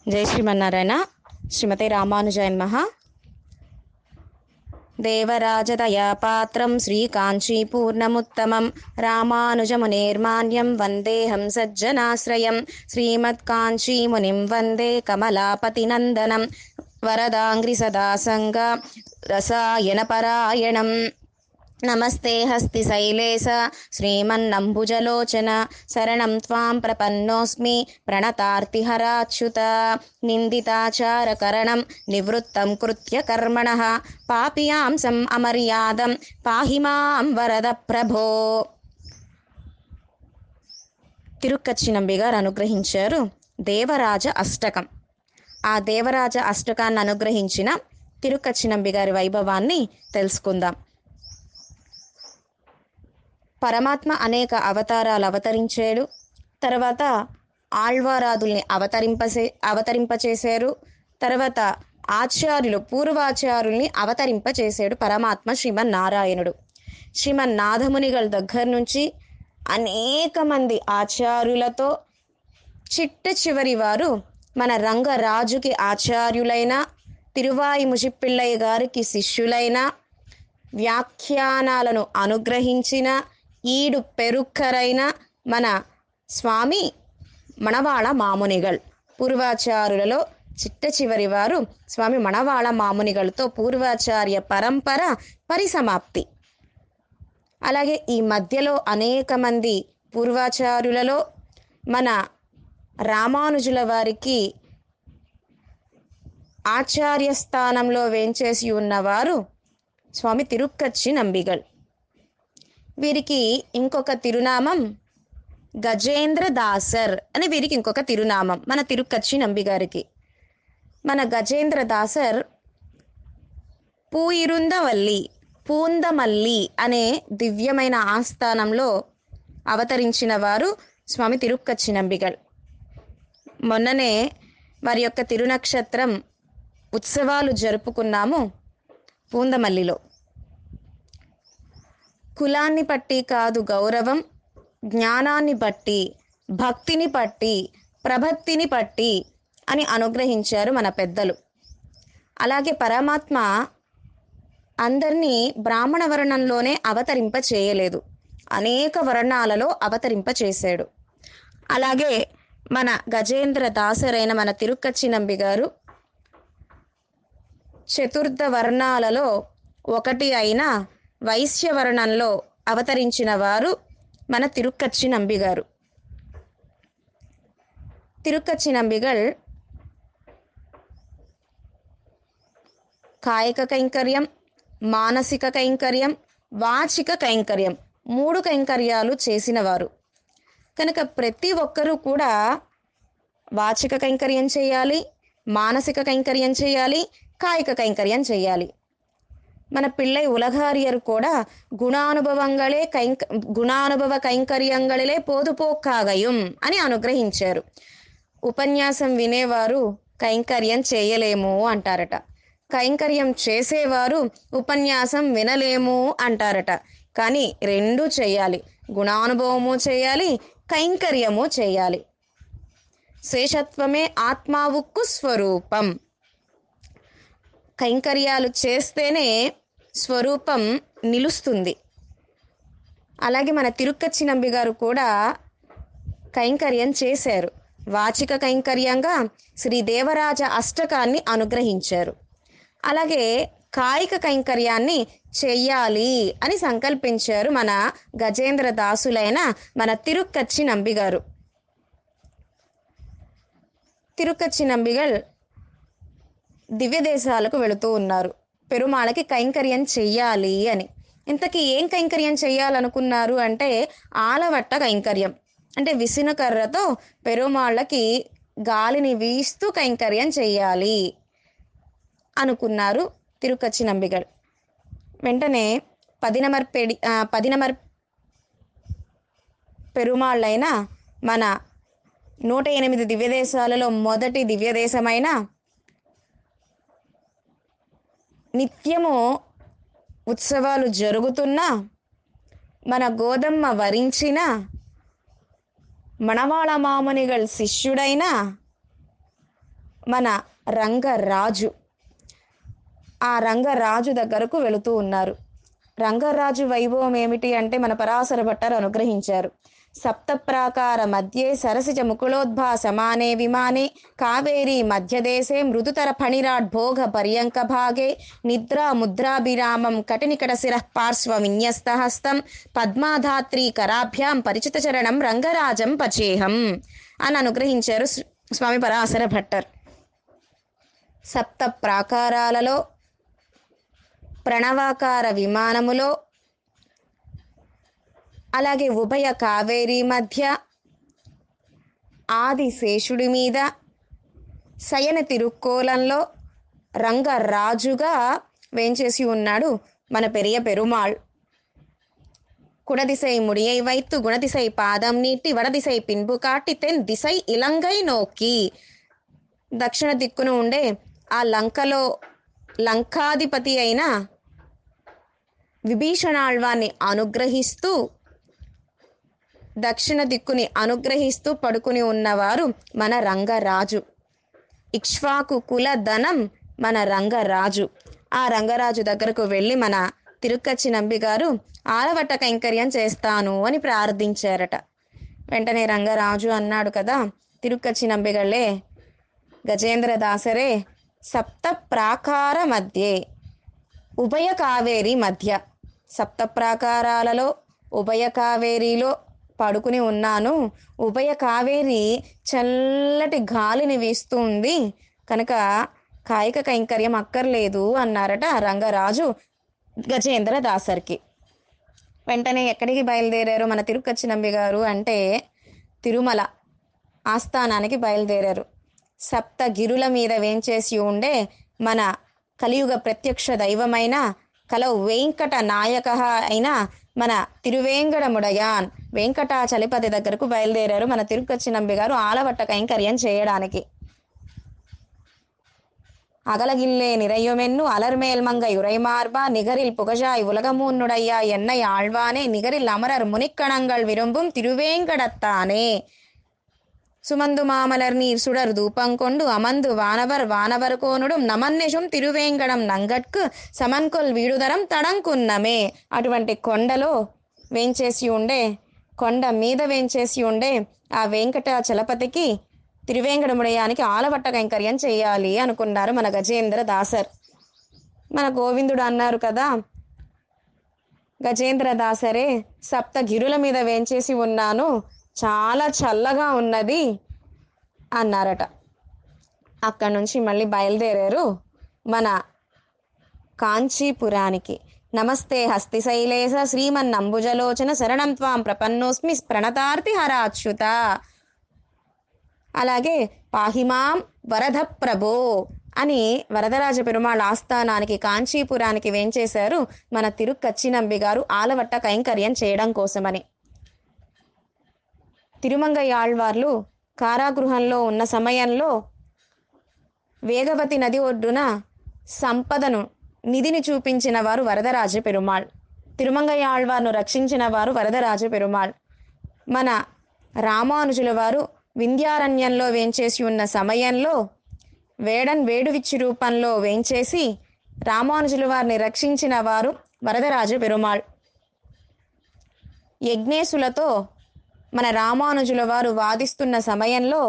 జై శ్రీమన్నారాయణ శ్రీమతి రామానుజాయన్ మహా దేవరాజదయాపాత్రం శ్రీకాంచీపూర్ణముత్తమం రామానుజమునేర్మాన్యం వందేహం సజ్జనాశ్రయం శ్రీమత్కాంచీమునిం వందే కమలాపతినందనం వరదాంగ్రి సదాసంగ రసాయనపరాయణం నమస్తే హస్తి శైలేశ శ్రీమన్నంబుజలోచన శరణం త్వాం ప్రపన్నోస్మి ప్రణతార్తిహరాచ్యుత నిందితాచారకరణం నివృత్తం కృత్య కర్మణ పాపియాంసం అమర్యాదం పాహి మాం వరద ప్రభో తిరుక్కచ్చినంబి గారు అనుగ్రహించారు దేవరాజ అష్టకం ఆ దేవరాజ అష్టకాన్ని అనుగ్రహించిన తిరుక్కచ్చినంబి గారి వైభవాన్ని తెలుసుకుందాం పరమాత్మ అనేక అవతారాలు అవతరించాడు తర్వాత ఆళ్వారాదుల్ని అవతరింపసే అవతరింపచేశారు తర్వాత ఆచార్యులు పూర్వాచార్యుల్ని అవతరింపచేశాడు పరమాత్మ శ్రీమన్నారాయణుడు శ్రీమన్నాథమునిగల దగ్గర నుంచి అనేక మంది ఆచార్యులతో చిట్ట చివరి వారు మన రంగరాజుకి ఆచార్యులైన తిరువాయి ముజిపిళ్ళయ్య గారికి శిష్యులైన వ్యాఖ్యానాలను అనుగ్రహించిన ఈడు పెరుక్కరైన మన స్వామి మణవాళ మామునిగల్ పూర్వాచారులలో చిట్ట చివరి వారు స్వామి మణవాళ మామునిగలతో పూర్వాచార్య పరంపర పరిసమాప్తి అలాగే ఈ మధ్యలో అనేక మంది పూర్వాచారులలో మన రామానుజుల వారికి ఆచార్య స్థానంలో వేంచేసి ఉన్నవారు స్వామి తిరుక్కచ్చి నంబిగల్ వీరికి ఇంకొక తిరునామం గజేంద్ర దాసర్ అని వీరికి ఇంకొక తిరునామం మన తిరుక్కచ్చి నంబి గారికి మన గజేంద్ర దాసర్ పూయిరుందవల్లి పూందమల్లి అనే దివ్యమైన ఆస్థానంలో అవతరించిన వారు స్వామి తిరుక్కచ్చి నంబిగల్ మొన్ననే వారి యొక్క తిరునక్షత్రం ఉత్సవాలు జరుపుకున్నాము పూందమల్లిలో కులాన్ని బట్టి కాదు గౌరవం జ్ఞానాన్ని బట్టి భక్తిని బట్టి ప్రభక్తిని బట్టి అని అనుగ్రహించారు మన పెద్దలు అలాగే పరమాత్మ అందరినీ బ్రాహ్మణ వర్ణంలోనే అవతరింప చేయలేదు అనేక వర్ణాలలో అవతరింప చేశాడు అలాగే మన గజేంద్ర దాసరైన మన తిరుక్కచ్చి నంబి గారు చతుర్థ వర్ణాలలో ఒకటి అయిన వైశ్యవర్ణంలో అవతరించిన వారు మన తిరుక్కచ్చి నంబి గారు తిరుక్కచ్చి నంబిగల్ కాయక కైంకర్యం మానసిక కైంకర్యం వాచిక కైంకర్యం మూడు కైంకర్యాలు చేసినవారు కనుక ప్రతి ఒక్కరూ కూడా వాచిక కైంకర్యం చేయాలి మానసిక కైంకర్యం చేయాలి కాయిక కైంకర్యం చేయాలి మన పిள்ளై ఉలగారియరు కూడా గుణానుభవంగళే కైంక గుణానుభవ కైంకర్యంగళిలే పోదుపోక్కాగయం అని అనుగ్రహించారు ఉపన్యాసం వినేవారు కైంకర్యం చేయలేము అంటారట కైంకర్యం చేసేవారు ఉపన్యాసం వినలేము అంటారట కానీ రెండు చేయాలి గుణానుభవము చేయాలి కైంకర్యము చేయాలి శేషత్వమే ఆత్మావుక్కు స్వరూపం కైంకర్యాలు చేస్తేనే స్వరూపం నిలుస్తుంది అలాగే మన తిరుక్కచ్చి నంబి గారు కూడా కైంకర్యం చేశారు వాచిక కైంకర్యంగా శ్రీ దేవరాజ అష్టకాన్ని అనుగ్రహించారు అలాగే కాయిక కైంకర్యాన్ని చెయ్యాలి అని సంకల్పించారు మన గజేంద్ర దాసులైన మన తిరుక్కచ్చి నంబి గారు తిరుక్కచ్చి నంబిగల్ దివ్య దేశాలకు వెళుతూ ఉన్నారు పెరుమాళకి కైంకర్యం చెయ్యాలి అని ఇంతకీ ఏం కైంకర్యం చెయ్యాలనుకున్నారు అంటే ఆలవట్ట కైంకర్యం అంటే విసినకర్రతో పెరుమాళ్ళకి గాలిని వీస్తూ కైంకర్యం చెయ్యాలి అనుకున్నారు తిరుక్కచ్చి నంబిగల్ వెంటనే పదినమర్ పెడి పదినమర్ పెరుమాళ్ళైన మన నూట ఎనిమిది దివ్యదేశాలలో మొదటి దివ్యదేశమైన నిత్యము ఉత్సవాలు జరుగుతున్నా మన గోదమ్మ వరించిన మణవాళ మామునిగల్ శిష్యుడైన మన రంగరాజు ఆ రంగరాజు దగ్గరకు వెళుతూ ఉన్నారు రంగరాజు వైభవం ఏమిటి అంటే మన పరాశర భట్టారు అనుగ్రహించారు సప్త ప్రాకార మధ్యే సరసిజ ముకుళోద్భా సమానే విమానే కావేరి మధ్యదేశే మృదుతర ఫణిరాట్ భోగ పర్యంక భాగే నిద్రా ముద్రాభిరామం కటినికట శిర పార్శ్వ విన్యస్త హస్తం పద్మాధాత్రి కరాభ్యాం పరిచిత చరణం రంగరాజం పచేహం అని అనుగ్రహించారు స్- స్వామి పరాశర భట్టర్ సప్త ప్రాకారాలలో ప్రణవాకార విమానములో అలాగే ఉభయ కావేరి మధ్య ఆది శేషుడి మీద శయన తిరుక్కోలంలో రంగరాజుగా వేంచేసి ఉన్నాడు మన పెరియ పెరుమాళ్ కుడదిసై ముడియై వైత్తు గుణదిసై పాదం నీటి వడదిసై పిన్బు కాటి తెన్ దిశై ఇలంగై నోకి దక్షిణ దిక్కున ఉండే ఆ లంకలో లంకాధిపతి అయిన విభీషణాళ్వాన్ని అనుగ్రహిస్తూ దక్షిణ దిక్కుని అనుగ్రహిస్తూ పడుకుని ఉన్నవారు మన రంగరాజు ఇక్ష్వాకు కుల ధనం మన రంగరాజు ఆ రంగరాజు దగ్గరకు వెళ్ళి మన తిరుక్కచ్చి నంబి గారు ఆలవట్ట కైంకర్యం చేస్తాను అని ప్రార్థించారట వెంటనే రంగరాజు అన్నాడు కదా తిరుక్కచ్చి నంబిగళ్ళే గజేంద్ర దాసరే సప్త ప్రాకార మధ్యే ఉభయ కావేరి మధ్య సప్త ప్రాకారాలలో ఉభయ కావేరిలో పడుకుని ఉన్నాను ఉభయ కావేరి చల్లటి గాలిని వీస్తూ ఉంది కనుక కాయిక కైంకర్యం అక్కర్లేదు అన్నారట రంగరాజు గజేంద్ర దాసర్కి వెంటనే ఎక్కడికి బయలుదేరారు మన తిరుక్కచ్చి నంబి గారు అంటే తిరుమల ఆస్థానానికి బయలుదేరారు సప్తగిరుల మీద వేంచేసి ఉండే మన కలియుగ ప్రత్యక్ష దైవమైన కలవు వెంకట నాయక అయిన మన తిరువేంకటముడయాన్ వెంకటాచలిపతి దగ్గరకు బయలుదేరారు మన తిరుక్కచ్చి నంబి గారు ఆలవట్ట కైంకర్యం చేయడానికి அகலகில்லே நிறையுமென்னு அலர்மேல்மங்கை உரைமார்பா நிகரில் புகழாய் உலகமூன்னுடையா என்னை ஆழ்வானே நிகரில் அமரர் முனிக்கணங்கள் விரும்பும் திருவேங்கடத்தானே சுமந்து மாமலர் நீர் சுடர் தூபம் கொண்டு அமர்ந்து வானவர் வானவர் கோనుடும் నమన్నెషం తిరువేంగడం నంగట్కు సమన్కొల్ వీడుదరం తడంకున్నమే అటువంటి కొండలో వేంచేసి ఉండే కొండ మీద వేంచేసి ఉండే ఆ వెంకటాచలపతికి తిరువేంకటముడయానికి ఆలవట్ట కైంకర్యం చేయాలి అనుకున్నారు మన గజేంద్ర దాసర్ మన గోవిందుడు అన్నారు కదా గజేంద్ర దాసరే సప్త గిరుల మీద వేంచేసి ఉన్నాను చాలా చల్లగా ఉన్నది అన్నారట అక్కడి నుంచి మళ్ళీ బయలుదేరారు మన కాంచీపురానికి నమస్తే హస్తిశైలేశ శ్రీమన్నంబుజలోచన శరణం త్వాం ప్రపన్నోస్మి ప్రణతార్తి హరాచ్యుత అలాగే పాహిమాం వరద ప్రభో అని వరదరాజ పెరుమాళ్ ఆస్థానానికి కాంచీపురానికి వేంచేశారు మన తిరుక్కచ్చినంబి గారు ఆలవట్ట కైంకర్యం చేయడం కోసమని తిరుమంగయ్య ఆళ్వార్లు కారాగృహంలో ఉన్న సమయంలో వేగవతి నది ఒడ్డున సంపదను నిధిని చూపించిన వారు వరదరాజ పెరుమాళ్ తిరుమంగయ్య ఆళ్వార్ను రక్షించిన వారు వరదరాజ పెరుమాళ్ మన రామానుజుల వారు వింధ్యారణ్యంలో వేంచేసి ఉన్న సమయంలో వేడన్ వేడువిచ్చి రూపంలో వేంచేసి రామానుజుల వారిని రక్షించిన వారు వరదరాజ పెరుమాళ్ యజ్ఞేశులతో మన రామానుజుల వారు వాదిస్తున్న సమయంలో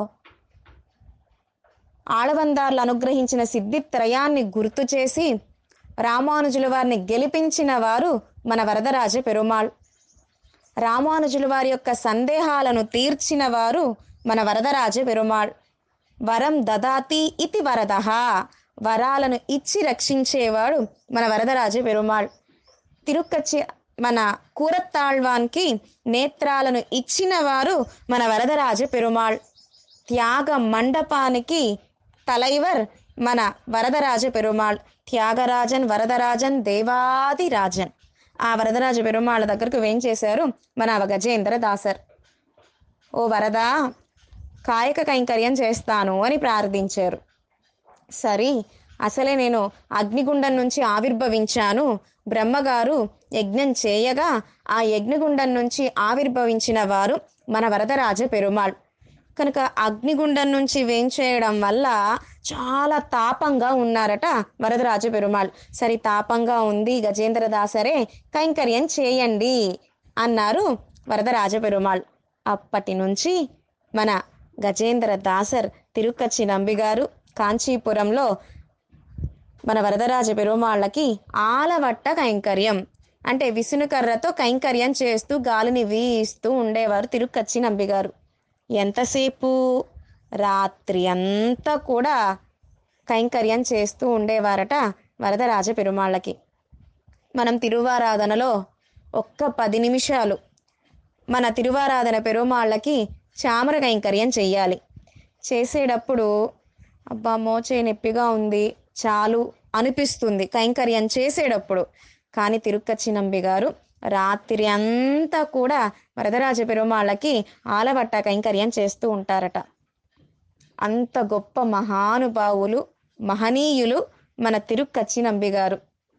ఆళవందార్లు అనుగ్రహించిన సిద్ధిత్రయాన్ని గుర్తు చేసి రామానుజుల వారిని గెలిపించిన వారు మన వరదరాజ పెరుమాళ్ రామానుజుల వారి యొక్క సందేహాలను తీర్చిన వారు మన వరదరాజ పెరుమాళ్ వరం దదాతి ఇతి వరదహ వరాలను ఇచ్చి రక్షించేవాడు మన వరదరాజ పెరుమాళ్ తిరుక్కచ్చి మన కూరత్తాళ్వాన్కి నేత్రాలను ఇచ్చిన వారు మన వరదరాజ పెరుమాళ్ త్యాగ మండపానికి తలైవర్ మన వరదరాజ పెరుమాళ్ త్యాగరాజన్ వరదరాజన్ దేవాదిరాజన్ ఆ వరదరాజ పెరుమాళ్ళ దగ్గరకు వేంచేశారు మన గజేంద్ర దాసర్ ఓ వరదా కాయక కైంకర్యం చేస్తాను అని ప్రార్థించారు సరే అసలే నేను అగ్నిగుండం నుంచి ఆవిర్భవించాను బ్రహ్మగారు యజ్ఞం చేయగా ఆ యజ్ఞగుండం నుంచి ఆవిర్భవించిన వారు మన వరదరాజ పెరుమాళ్ కనుక అగ్నిగుండం నుంచి వేంచేయడం వల్ల చాలా తాపంగా ఉన్నారట వరదరాజ పెరుమాళ్ సరి తాపంగా ఉంది గజేంద్ర దాసరే కైంకర్యం చేయండి అన్నారు వరదరాజ పెరుమాళ్ అప్పటి నుంచి మన గజేంద్ర దాసర్ తిరుక్కచ్చి నంబిగారు కాంచీపురంలో మన వరదరాజ పెరుమాళ్ళకి ఆలవట్ట కైంకర్యం అంటే విసునుకర్రతో కైంకర్యం చేస్తూ గాలిని వీస్తూ ఉండేవారు తిరుక్కచ్చి నంబిగారు ఎంతసేపు రాత్రి అంతా కూడా కైంకర్యం చేస్తూ ఉండేవారట వరదరాజ పెరుమాళ్ళకి మనం తిరువారాధనలో ఒక్క పది నిమిషాలు మన తిరువారాధన పెరుమాళ్ళకి చామర కైంకర్యం చెయ్యాలి చేసేటప్పుడు అబ్బా మోచే నొప్పిగా ఉంది చాలు అనిపిస్తుంది కైంకర్యం చేసేటప్పుడు కానీ తిరుక్కచ్చి నంబి గారు రాత్రి అంతా కూడా వరదరాజ పెరుమాళ్ళకి ఆలవట్ట కైంకర్యం చేస్తూ ఉంటారట అంత గొప్ప మహానుభావులు మహనీయులు మన తిరుక్కచ్చి నంబి గారు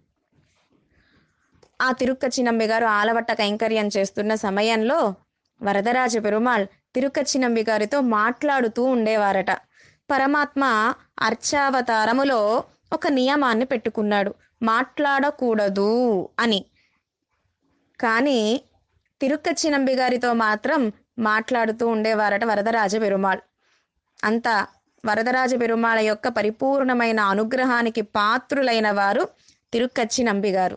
ఆ తిరుక్కచ్చి నంబి గారు ఆలవట్ట కైంకర్యం చేస్తున్న సమయంలో వరదరాజ పెరుమాళ్ తిరుక్కచ్చి నంబి గారితో మాట్లాడుతూ ఉండేవారట పరమాత్మ అర్చావతారములో ఒక నియమాన్ని పెట్టుకున్నాడు మాట్లాడకూడదు అని కానీ తిరుక్కచ్చి నంబి గారితో మాత్రం మాట్లాడుతూ ఉండేవారట వరదరాజ పెరుమాళ్ అంత వరదరాజ పెరుమాళ యొక్క పరిపూర్ణమైన అనుగ్రహానికి పాత్రులైన వారు తిరుక్కచ్చి నంబి గారు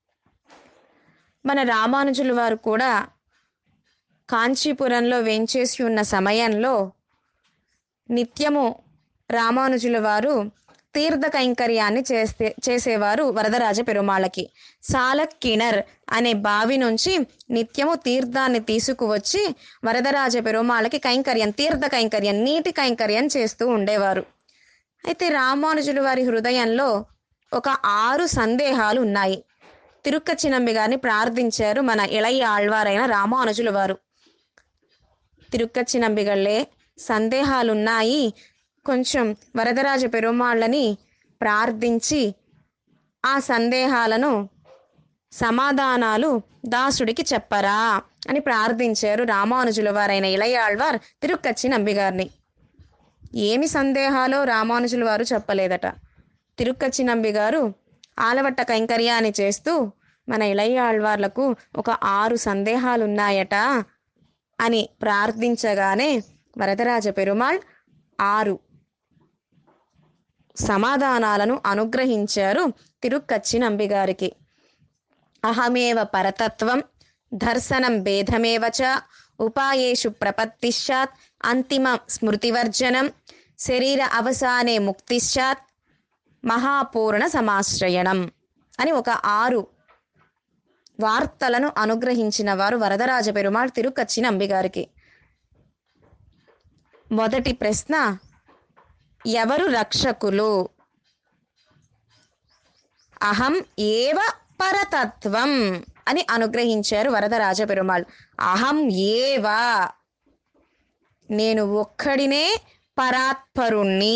మన రామానుజుల వారు కూడా కాంచీపురంలో వేంచేసి ఉన్న సమయంలో నిత్యము రామానుజుల వారు తీర్థ కైంకర్యాన్ని చేస్తే చేసేవారు వరదరాజ పెరుమాళ్ళకి సాలక్కిణర్ అనే బావి నుంచి నిత్యము తీర్థాన్ని తీసుకువచ్చి వరదరాజ పెరుమాళ్ళకి కైంకర్యం తీర్థ కైంకర్యం నీటి కైంకర్యం చేస్తూ ఉండేవారు అయితే రామానుజుల వారి హృదయంలో ఒక ఆరు సందేహాలు ఉన్నాయి తిరుక్కచ్చినంబి గారిని ప్రార్థించారు మన ఇళయ ఆళ్వారైన రామానుజుల వారు తిరుక్కచ్చినంబిగళ్ళే సందేహాలున్నాయి కొంచెం వరదరాజ పెరుమాళ్ళని ప్రార్థించి ఆ సందేహాలను సమాధానాలు దాసుడికి చెప్పరా అని ప్రార్థించారు రామానుజుల వారైన ఇళయాళ్వార్ తిరుక్కచ్చి నంబిగారిని ఏమి సందేహాలో రామానుజుల వారు చెప్పలేదట తిరుక్కచ్చి నంబిగారు ఆలవట్ట కైంకర్యాన్ని చేస్తూ మన ఇళయ్య ఆళ్వార్లకు ఒక ఆరు సందేహాలున్నాయట అని ప్రార్థించగానే వరదరాజ పెరుమాళ్ ఆరు సమాధానాలను అనుగ్రహించారు తిరుక్కచ్చి నంబిగారికి అహమేవ పరతత్వం దర్శనం భేదమేవ చ ఉపాయేషు ప్రపత్తిశ్చాత్ అంతిమ స్మృతివర్జనం శరీర అవసానే ముక్తిశ్చాత్ మహాపూర్ణ సమాశ్రయణం అని ఒక ఆరు వార్తలను అనుగ్రహించిన వారు వరదరాజ పెరుమాళ్ తిరుక్కచ్చి నంబిగారికి మొదటి ప్రశ్న ఎవరు రక్షకులు అహం ఏవ పరతత్వం అని అనుగ్రహించారు వరదరాజ పెరుమాళ్ అహం ఏవా నేను ఒక్కడినే పరాత్పరుణ్ణి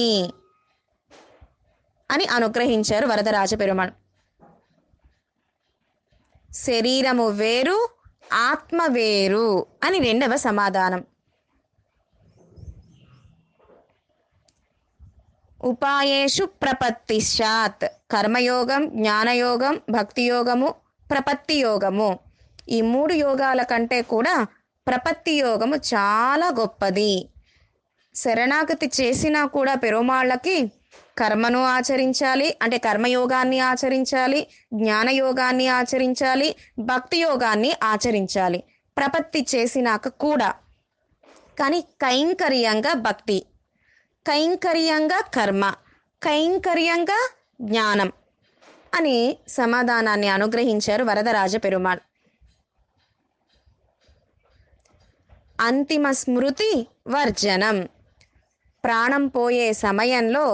అని అనుగ్రహించారు వరదరాజ పెరుమాళ్ శరీరము వేరు ఆత్మ వేరు అని రెండవ సమాధానం ఉపాయేషు ప్రపత్తిశ్చాత్ కర్మయోగం జ్ఞానయోగం భక్తి యోగము ప్రపత్తి యోగము ఈ మూడు యోగాల కంటే కూడా ప్రపత్తి యోగము చాలా గొప్పది శరణాగతి చేసినా కూడా పెరుమాళ్ళకి కర్మను ఆచరించాలి అంటే కర్మయోగాన్ని ఆచరించాలి జ్ఞానయోగాన్ని ఆచరించాలి భక్తి యోగాన్ని ఆచరించాలి ప్రపత్తి చేసినాక కూడా కానీ కైంకర్యంగా భక్తి కైంకర్యంగా కర్మ కైంకర్యంగా జ్ఞానం అని సమాధానాన్ని అనుగ్రహించారు వరదరాజ పెరుమాళ్ అంతిమ స్మృతి వర్జనం ప్రాణం పోయే సమయంలో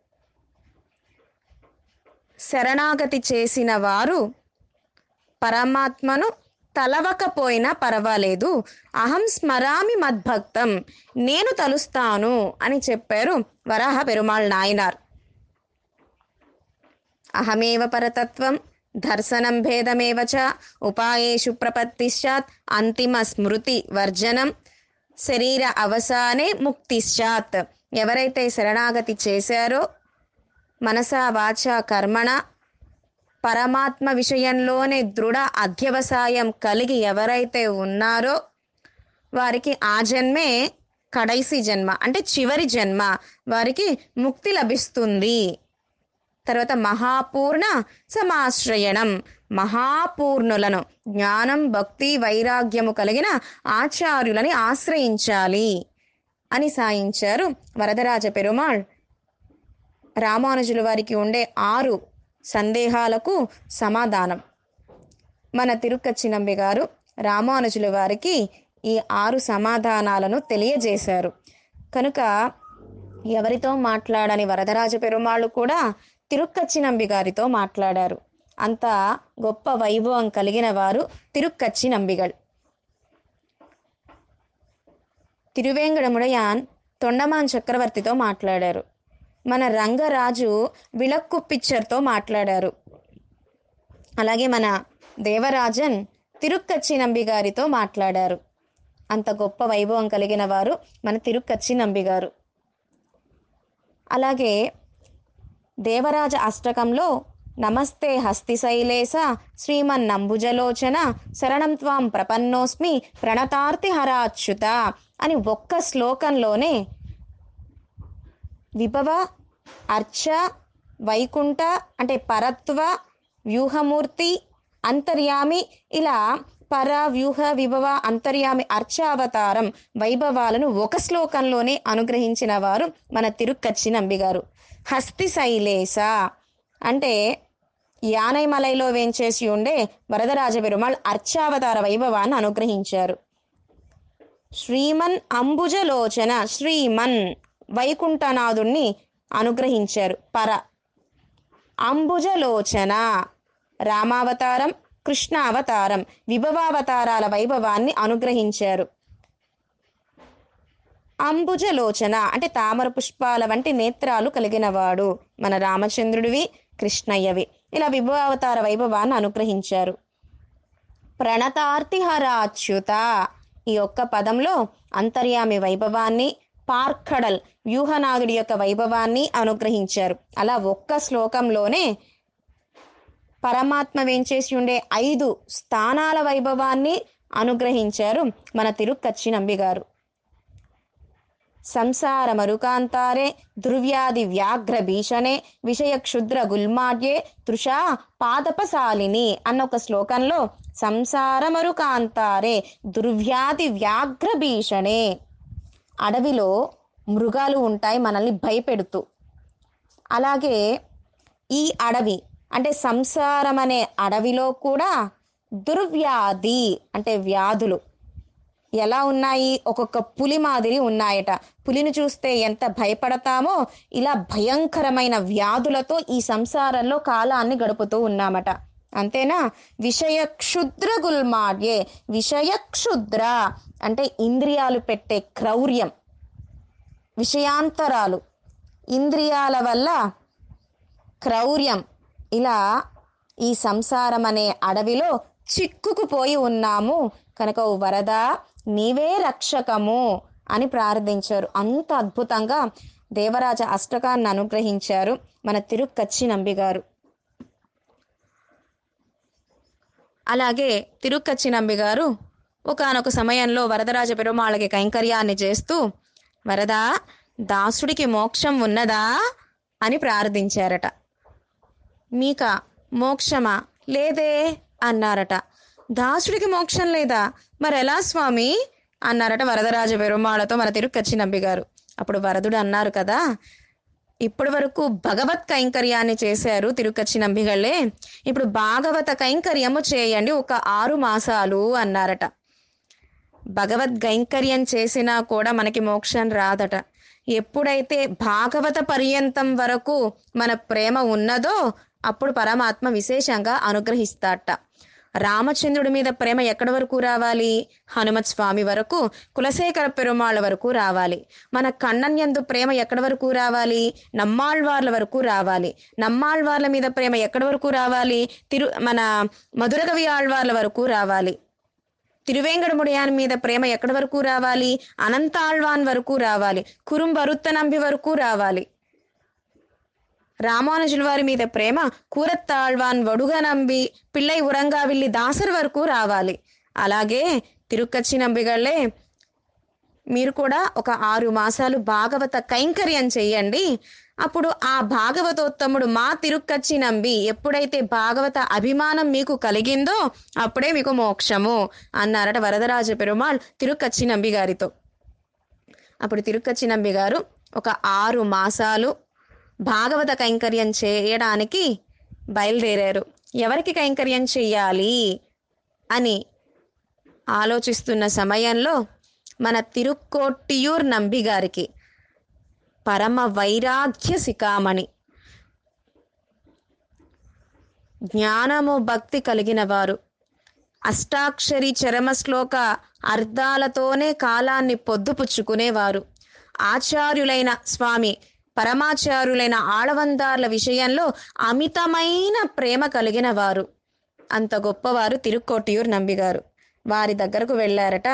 శరణాగతి చేసిన వారు పరమాత్మను తలవకపోయినా పర్వాలేదు అహం స్మరామి మద్భక్తం నేను తలుస్తాను అని చెప్పారు వరాహ పెరుమాళ్ నాయనార్ అహమేవ పరతత్వం దర్శనం భేదమేవ చ ఉపాయేషు ప్రపత్తిశ్చాత్ అంతిమ స్మృతి వర్జనం శరీర అవసానే ముక్తిశ్చాత్ ఎవరైతే శరణాగతి చేశారో మనసా వాచ కర్మణ పరమాత్మ విషయంలోనే దృఢ అధ్యవసాయం కలిగి ఎవరైతే ఉన్నారో వారికి ఆ జన్మే కడైసి జన్మ అంటే చివరి జన్మ వారికి ముక్తి లభిస్తుంది తర్వాత మహాపూర్ణ సమాశ్రయణం మహాపూర్ణులను జ్ఞానం భక్తి వైరాగ్యము కలిగిన ఆచార్యులని ఆశ్రయించాలి అని సాయించారు వరదరాజ పెరుమాళ్ రామానుజుల వారికి ఉండే ఆరు సందేహాలకు సమాధానం మన తిరుక్కచ్చినంబి గారు రామానుజుల వారికి ఈ ఆరు సమాధానాలను తెలియజేశారు కనుక ఎవరితో మాట్లాడని వరదరాజ పెరుమాళ్ళు కూడా తిరుక్కచ్చినంబి గారితో మాట్లాడారు అంత గొప్ప వైభవం కలిగిన వారు తిరుక్కచ్చి నంబిగల్ తిరువేంగడముడయాన్ తొండమాన్ చక్రవర్తితో మాట్లాడారు మన రంగరాజు విళక్కు పిక్చర్తో మాట్లాడారు అలాగే మన దేవరాజన్ తిరుక్కచ్చి నంబి గారితో మాట్లాడారు అంత గొప్ప వైభవం కలిగిన వారు మన తిరుక్కచ్చి నంబి గారు అలాగే దేవరాజ అష్టకంలో నమస్తే హస్తిశైలేశ శ్రీమన్నంబుజలోచన శరణం త్వాం ప్రపన్నోస్మి ప్రణతార్తి హరాచ్యుత అని ఒక్క శ్లోకంలోనే విభవ అర్చ వైకుంఠ అంటే పరత్వ వ్యూహమూర్తి అంతర్యామి ఇలా పర వ్యూహ విభవ అంతర్యామి అర్చావతారం వైభవాలను ఒక శ్లోకంలోనే అనుగ్రహించిన వారు మన తిరుక్కచ్చి నంబి గారు హస్తి శైలేశ అంటే యానైమలైలో వేంచేసి ఉండే వరదరాజ పెరుమాళ్ అర్చావతార వైభవాన్ని అనుగ్రహించారు శ్రీమన్ అంబుజలోచన శ్రీమన్ వైకుంఠనాథుణ్ణి అనుగ్రహించారు పర అంబుజలోచన రామావతారం కృష్ణావతారం విభవావతారాల వైభవాన్ని అనుగ్రహించారు అంబుజలోచన అంటే తామర పుష్పాల వంటి నేత్రాలు కలిగినవాడు మన రామచంద్రుడివి కృష్ణయ్యవి ఇలా విభవావతార వైభవాన్ని అనుగ్రహించారు ప్రణతార్తిహరాచ్యుత ఈ ఒక్క పదంలో అంతర్యామి వైభవాన్ని పార్కడల్ వ్యూహనాథుడి యొక్క వైభవాన్ని అనుగ్రహించారు అలా ఒక్క శ్లోకంలోనే పరమాత్మ వేంచేసి ఉండే ఐదు స్థానాల వైభవాన్ని అనుగ్రహించారు మన తిరుక్కచ్చి నంబి గారు సంసార మరుకాంతారే దుర్వ్యాధి వ్యాఘ్ర భీషణే విషయ క్షుద్ర గుల్మాడ్యే తృషా పాదపశాలిని అన్న ఒక శ్లోకంలో సంసార మరుకాంతారే దుర్వ్యాధి వ్యాఘ్ర భీషణే అడవిలో మృగాలు ఉంటాయి మనల్ని భయపెడుతూ అలాగే ఈ అడవి అంటే సంసారం అనే అడవిలో కూడా దుర్వ్యాధి అంటే వ్యాధులు ఎలా ఉన్నాయి ఒక్కొక్క పులి మాదిరి ఉన్నాయట పులిని చూస్తే ఎంత భయపడతామో ఇలా భయంకరమైన వ్యాధులతో ఈ సంసారంలో కాలాన్ని గడుపుతూ ఉన్నామట అంతేనా విషయ క్షుద్ర గుల్మాడ్యే విషయ క్షుద్ర అంటే ఇంద్రియాలు పెట్టే క్రౌర్యం విషయాంతరాలు ఇంద్రియాల వల్ల క్రౌర్యం ఇలా ఈ సంసారం అనే అడవిలో చిక్కుకుపోయి ఉన్నాము కనుక ఓ వరద నీవే రక్షకము అని ప్రార్థించారు అంత అద్భుతంగా దేవరాజ అష్టకాన్ని అనుగ్రహించారు మన తిరుక్కచ్చి నంబి గారు అలాగే తిరుక్కచ్చి నంబి గారు ఒకానొక సమయంలో వరదరాజ పెరుమాళకి కైంకర్యాన్ని చేస్తూ వరదా దాసుడికి మోక్షం ఉన్నదా అని ప్రార్థించారట మీక మోక్షమా లేదే అన్నారట దాసుడికి మోక్షం లేదా మరెలా స్వామి అన్నారట వరదరాజ పెరుమాళతో మన తిరుక్కచ్చి నంబి గారు అప్పుడు వరదుడు అన్నారు కదా ఇప్పటి వరకు భగవత్ కైంకర్యాన్ని చేశారు తిరుక్కచ్చి నంబిగళ్ళే ఇప్పుడు భాగవత కైంకర్యము చేయండి ఒక ఆరు మాసాలు అన్నారట భగవద్ కైంకర్యం చేసినా కూడా మనకి మోక్షం రాదట ఎప్పుడైతే భాగవత పర్యంతం వరకు మన ప్రేమ ఉన్నదో అప్పుడు పరమాత్మ విశేషంగా అనుగ్రహిస్తాట రామచంద్రుడి మీద ప్రేమ ఎక్కడి వరకు రావాలి హనుమత్ స్వామి వరకు కులశేఖర పెరుమాళ్ళ వరకు రావాలి మన కన్నన్యందు ప్రేమ ఎక్కడి వరకు రావాలి నమ్మాళ్వార్ల వరకు రావాలి నమ్మాళ్వార్ల మీద ప్రేమ ఎక్కడి వరకు రావాలి తిరు మన మధురకవి ఆళ్వార్ల వరకు రావాలి తిరువేంగడముడియాన్ మీద ప్రేమ ఎక్కడి వరకు రావాలి అనంతాళ్వాన్ వరకు రావాలి కురుంబరుత్త నంబి వరకు రావాలి రామానుజుల వారి మీద ప్రేమ కూరత్తాళ్వాన్ వడుగ నంబి పిల్లై ఉరంగావిల్లి దాసర్ వరకు రావాలి అలాగే తిరుక్కచ్చి నంబిగళ్ళే మీరు కూడా ఒక ఆరు మాసాలు భాగవత కైంకర్యం చెయ్యండి అప్పుడు ఆ భాగవతోత్తముడు మా తిరుక్కచ్చి నంబి ఎప్పుడైతే భాగవత అభిమానం మీకు కలిగిందో అప్పుడే మీకు మోక్షము అన్నారట వరదరాజ పెరుమాళ్ తిరుక్కచ్చి నంబి గారితో అప్పుడు తిరుక్కచ్చి నంబి గారు ఒక ఆరు మాసాలు భాగవత కైంకర్యం చేయడానికి బయలుదేరారు ఎవరికి కైంకర్యం చెయ్యాలి అని ఆలోచిస్తున్న సమయంలో మన తిరుక్కోట్టియూర్ నంబి గారికి పరమ వైరాగ్య శిఖామణి జ్ఞానము భక్తి కలిగిన వారు అష్టాక్షరి చరమ శ్లోక అర్థాలతోనే కాలాన్ని పొద్దుపుచ్చుకునేవారు ఆచార్యులైన స్వామి పరమాచార్యులైన ఆళవందార్ల విషయంలో అమితమైన ప్రేమ కలిగిన వారు అంత గొప్పవారు తిరుక్కోటియూర్ నంబిగారు వారి దగ్గరకు వెళ్ళారట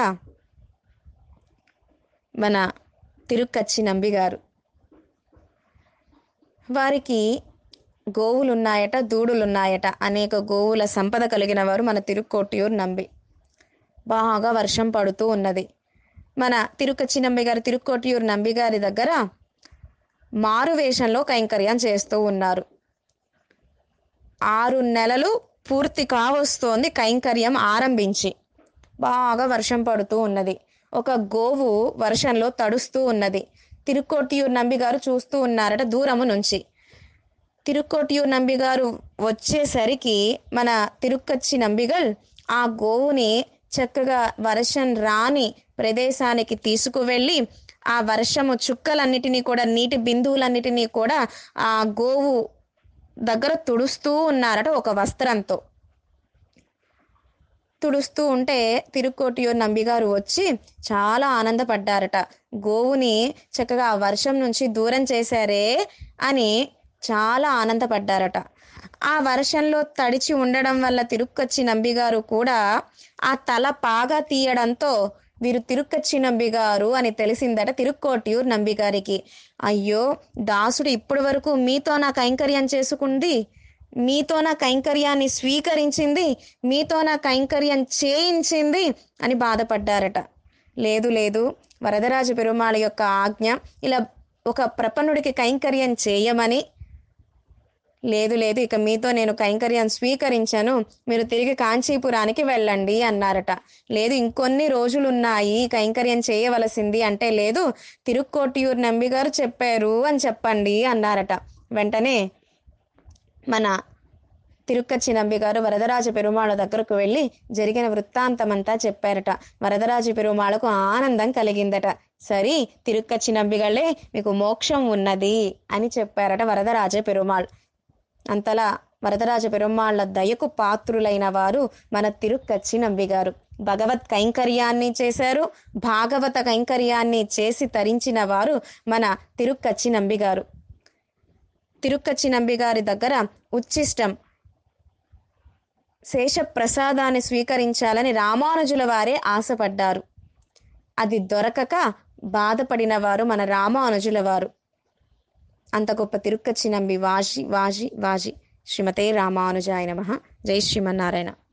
మన తిరుక్కచ్చి నంబిగారు వారికి గోవులున్నాయట దూడులున్నాయట అనేక గోవుల సంపద కలిగిన వారు మన తిరుక్కోటియూర్ నంబి బాగా వర్షం పడుతూ ఉన్నది మన తిరుక్కచ్చి నంబి గారు తిరుక్కోటియూర్ నంబి గారి దగ్గర మారు వేషంలో కైంకర్యం చేస్తూ ఉన్నారు ఆరు నెలలు పూర్తి కావస్తోంది కైంకర్యం ఆరంభించి బాగా వర్షం పడుతూ ఉన్నది ఒక గోవు వర్షంలో తడుస్తూ ఉన్నది తిరుక్కోటియూర్ నంబి గారు చూస్తూ ఉన్నారట దూరము నుంచి తిరుక్కోటియూర్ నంబి గారు వచ్చేసరికి మన తిరుక్కచ్చి నంబిగల్ ఆ గోవుని చక్కగా వర్షం రాని ప్రదేశానికి తీసుకువెళ్ళి ఆ వర్షము చుక్కలన్నిటినీ కూడా నీటి బిందువులన్నిటినీ కూడా ఆ గోవు దగ్గర తుడుస్తూ ఉన్నారట ఒక వస్త్రంతో తుడుస్తూ ఉంటే తిరుక్కోటియూర్ నంబిగారు వచ్చి చాలా ఆనందపడ్డారట గోవుని చక్కగా ఆ వర్షం నుంచి దూరం చేశారే అని చాలా ఆనందపడ్డారట ఆ వర్షంలో తడిచి ఉండడం వల్ల తిరుక్కచ్చి నంబిగారు కూడా ఆ తల పాగా తీయడంతో వీరు తిరుక్కచ్చి నంబిగారు అని తెలిసిందట తిరుక్కోటియూర్ నంబిగారికి అయ్యో దాసుడు ఇప్పటి వరకు మీతో నా కైంకర్యం చేసుకుంది మీతో నా కైంకర్యాన్ని స్వీకరించింది మీతో నా కైంకర్యం చేయించింది అని బాధపడ్డారట లేదు లేదు వరదరాజ పెరుమాళ యొక్క ఆజ్ఞ ఇలా ఒక ప్రపన్నుడికి కైంకర్యం చేయమని లేదు లేదు ఇక మీతో నేను కైంకర్యం స్వీకరించాను మీరు తిరిగి కాంచీపురానికి వెళ్ళండి అన్నారట లేదు ఇంకొన్ని రోజులున్నాయి కైంకర్యం చేయవలసింది అంటే లేదు తిరుక్కోటియూర్ నంబి గారు చెప్పారు అని చెప్పండి అన్నారట వెంటనే మన తిరుక్కచ్చి నంబి గారు వరదరాజ పెరుమాళ దగ్గరకు వెళ్ళి జరిగిన వృత్తాంతమంతా చెప్పారట వరదరాజ పెరుమాళకు ఆనందం కలిగిందట సరి తిరుక్కచ్చి నంబిగళ్ళే మీకు మోక్షం ఉన్నది అని చెప్పారట వరదరాజ పెరుమాళ్ అంతలా వరదరాజ పెరుమాళ్ల దయకు పాత్రులైన వారు మన తిరుక్కచ్చి నంబిగారు భగవత్ కైంకర్యాన్ని చేశారు భాగవత కైంకర్యాన్ని చేసి తరించిన వారు మన తిరుక్కచ్చి నంబిగారు తిరుక్కచ్చి నంబిగారి దగ్గర ఉచ్చిష్టం శేష ప్రసాదాన్ని స్వీకరించాలని రామానుజుల వారే ఆశపడ్డారు అది దొరకక బాధపడిన వారు మన రామానుజుల వారు అంత గొప్ప తిరుక్కచ్చి నంబి వాజి వాజి వాజి శ్రీమతే రామానుజాయ నమ జై శ్రీమన్నారాయణ